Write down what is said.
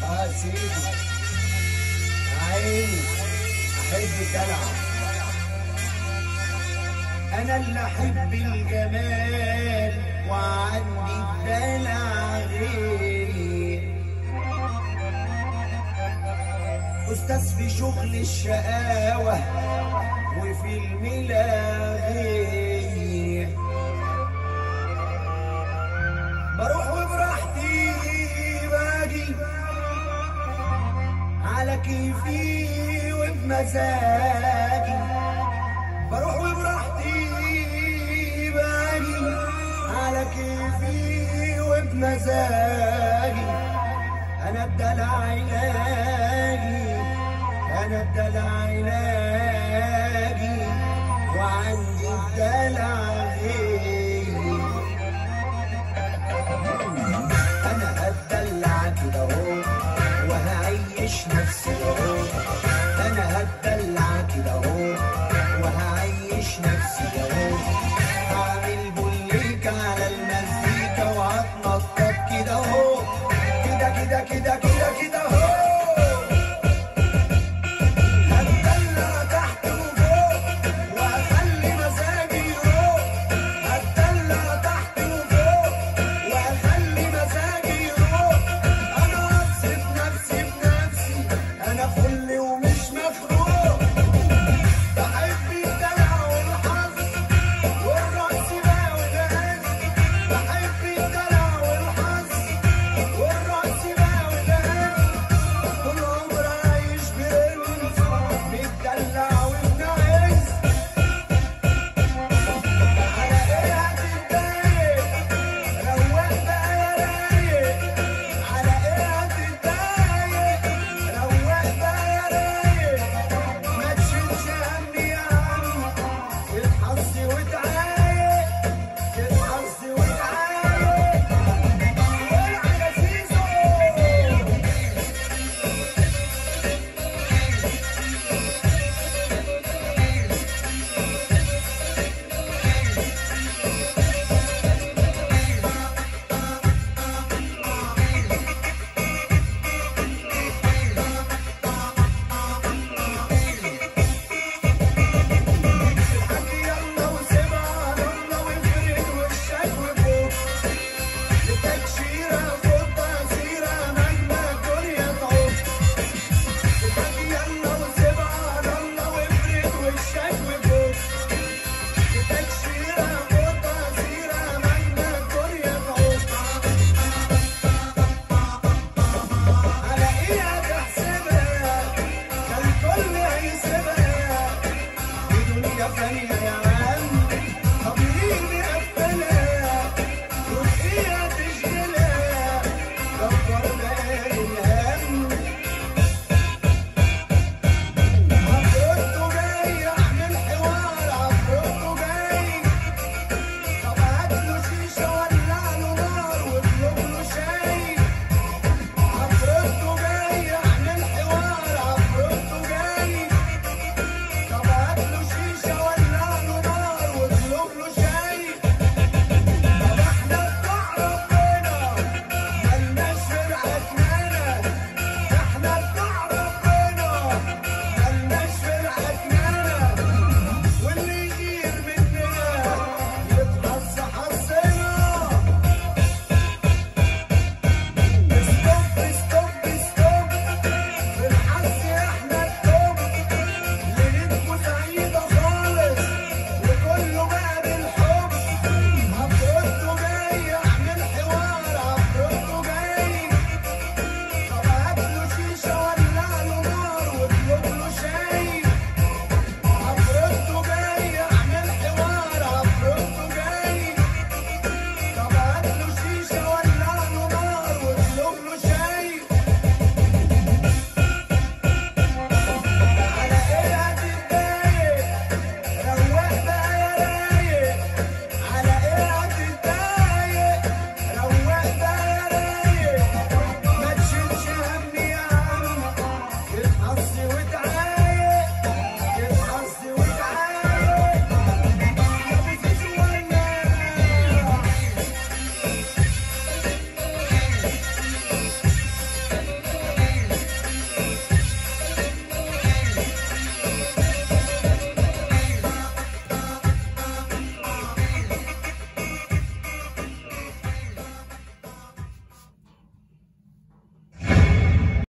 اه سيدي عيني احب الدلع انا اللي احب الجمال وعندي الدلع غيري استاذ في شغل الشقاوة وفي الملاغي بروح وبراحتي باجي على كيفي وبمزاجي بروح وبراحتي باجي على كيفي وبمزاجي انا الدلع علاجي انا الدلع علاجي وعندي الدلع غيري انا هتدلع كده اهو وهعيش نفسي اهو انا هتدلع كده اهو وهعيش نفسي اهو هعمل بوليكا على المزيكا وهتنطط كده اهو كده كده كده كده كده اهو هتدلع تحت وفوق وهخلي مزاجي يروح هتدلع تحت وفوق وهخلي مزاجي يروح انا ابسط نفسي بنفسي انا فل ومش مخلوق بحب الدلع والحظ والرقص بقى والغنى بحب الدلع والحظ والرقص بقى والغنى طول عمري عايش برنس متدلع وبنعز على ايه هتتضايق روق بقى يا رايق على ايه هتتضايق روق بقى يا رايق ما تشيلش هم يا عم اتحظي وتعايق اتحظي وتعايق والعب يا زيزو حكي يلا وسيبها يلا وافرد وشك وفوق لتكشيرة فوق تأثيرة مهما الدنيا تعوق حكي يلا وسيبها يلا وافرد وشك وفوق لتكشيرة فوق تأثيرة مهما الدنيا تعوق على ايه هتحسبها كان الكل هيسيبها دي دنيا فانية يا عم طب مين يقفلها وايه تشغلها كبر بالي الهم عفروتو جاي اعمل حوار عفروتو جاي طب هاتله شيشة ولع له نار واطلب له شاي عفروتو جاي اعمل حوار عفروتو جاي طب هاتله شيشة ولع له نار واطلب له شاي طب احنا بتوع ربنا ملناش فرقة كنانة احنا بتوع ربنا ملناش فرقة كنانة واللي يغير مننا يتحظ حظنا ستوب ستوب ستوب في الحظ احنا التوب ليلتكوا سعيدة خالص وكله بقى بالحب عفروتو جاي اعمل حوار عفروتو جاي طب هاتله شيشة ولع له نار واطلب له شاي عفروتو جاي اعمل حوار عفروتو جاي طب هاتله شيشة ولع له نار واطلب له شاي